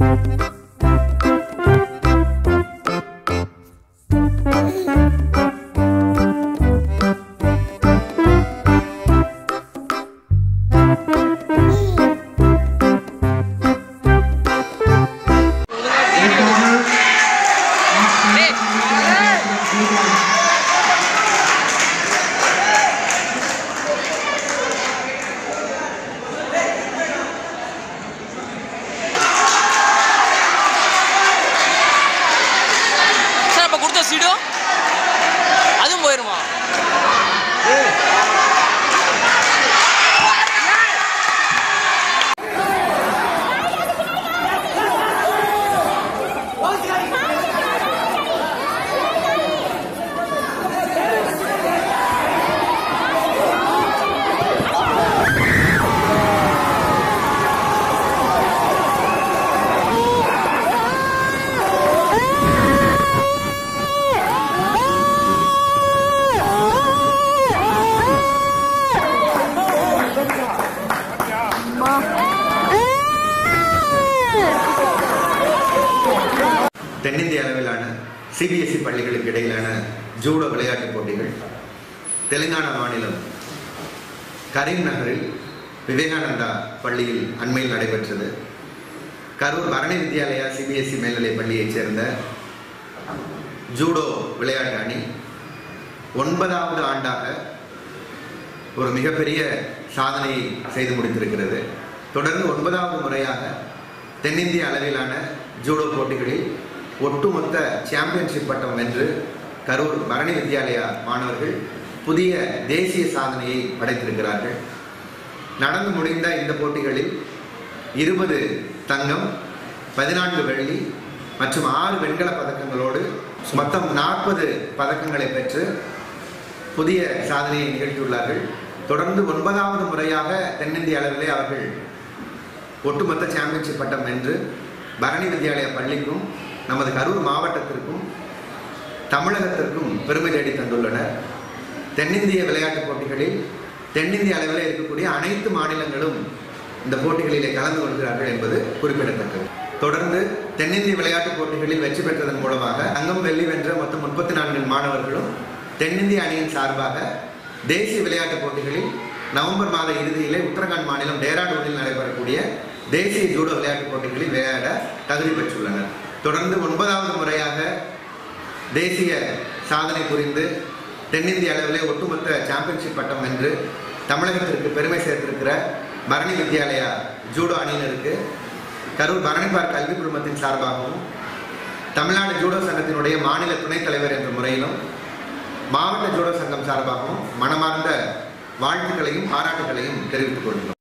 sir அப்போ கொடுத்த சீடும் அதுவும் போயிருமா தென்னிந்திய அளவிலான சிபிஎஸ்இ பள்ளிகளுக்கு இடையிலான ஜூடோ விளையாட்டுப் போட்டிகள் தெலுங்கானா மாநிலம் கரீம் நகரில் விவேகானந்தா பள்ளியில் அண்மையில் நடைபெற்றது கரூர் பரணி வித்யாலயா சிபிஎஸ்இ மேல்நிலைப் பள்ளியைச் சேர்ந்த ஜூடோ விளையாட்டு அணி ஒன்பதாவது ஆண்டாக ஒரு மிகப்பெரிய சாதனையை செய்து முடித்திருக்கிறது தொடர்ந்து ஒன்பதாவது முறையாக தென்னிந்திய அளவிலான ஜூடோ போட்டிகளில் ஒட்டுமொத்த சாம்பியன்ஷிப் பட்டம் வென்று கரூர் பரணி வித்யாலயா மாணவர்கள் புதிய தேசிய சாதனையை படைத்திருக்கிறார்கள் நடந்து முடிந்த இந்த போட்டிகளில் இருபது தங்கம் பதினான்கு வெள்ளி மற்றும் ஆறு வெண்கல பதக்கங்களோடு மொத்தம் நாற்பது பதக்கங்களை பெற்று புதிய சாதனையை நிகழ்த்தியுள்ளார்கள் தொடர்ந்து ஒன்பதாவது முறையாக தென்னிந்திய அளவிலே அவர்கள் ஒட்டுமொத்த சாம்பியன்ஷிப் பட்டம் வென்று பரணி வித்யாலயா பள்ளிக்கும் நமது கரூர் மாவட்டத்திற்கும் தமிழகத்திற்கும் பெருமை தேடி தந்துள்ளனர் தென்னிந்திய விளையாட்டுப் போட்டிகளில் தென்னிந்திய அளவில் இருக்கக்கூடிய அனைத்து மாநிலங்களும் இந்த போட்டிகளிலே கலந்து கொள்கிறார்கள் என்பது குறிப்பிடத்தக்கது தொடர்ந்து தென்னிந்திய விளையாட்டுப் போட்டிகளில் வெற்றி பெற்றதன் மூலமாக தங்கம் வெள்ளி வென்ற மொத்தம் முப்பத்தி நான்கு மாணவர்களும் தென்னிந்திய அணியின் சார்பாக தேசிய விளையாட்டுப் போட்டிகளில் நவம்பர் மாத இறுதியிலே உத்தரகாண்ட் மாநிலம் டேராடூனில் நடைபெறக்கூடிய தேசிய ஜூடோ விளையாட்டுப் போட்டிகளில் விளையாட தகுதி பெற்றுள்ளனர் தொடர்ந்து ஒன்பதாவது முறையாக தேசிய சாதனை புரிந்து தென்னிந்திய அளவிலே ஒட்டுமொத்த சாம்பியன்ஷிப் பட்டம் வென்று தமிழகத்திற்கு பெருமை சேர்த்திருக்கிற பரணி வித்யாலயா ஜூடோ அணியினருக்கு கரூர் பரணி பார்க் கல்வி குழுமத்தின் சார்பாகவும் தமிழ்நாடு ஜூடோ சங்கத்தினுடைய மாநில துணைத் தலைவர் என்ற முறையிலும் மாவட்ட ஜூடோ சங்கம் சார்பாகவும் மனமார்ந்த வாழ்த்துக்களையும் பாராட்டுகளையும் தெரிவித்துக் கொள்கிறோம்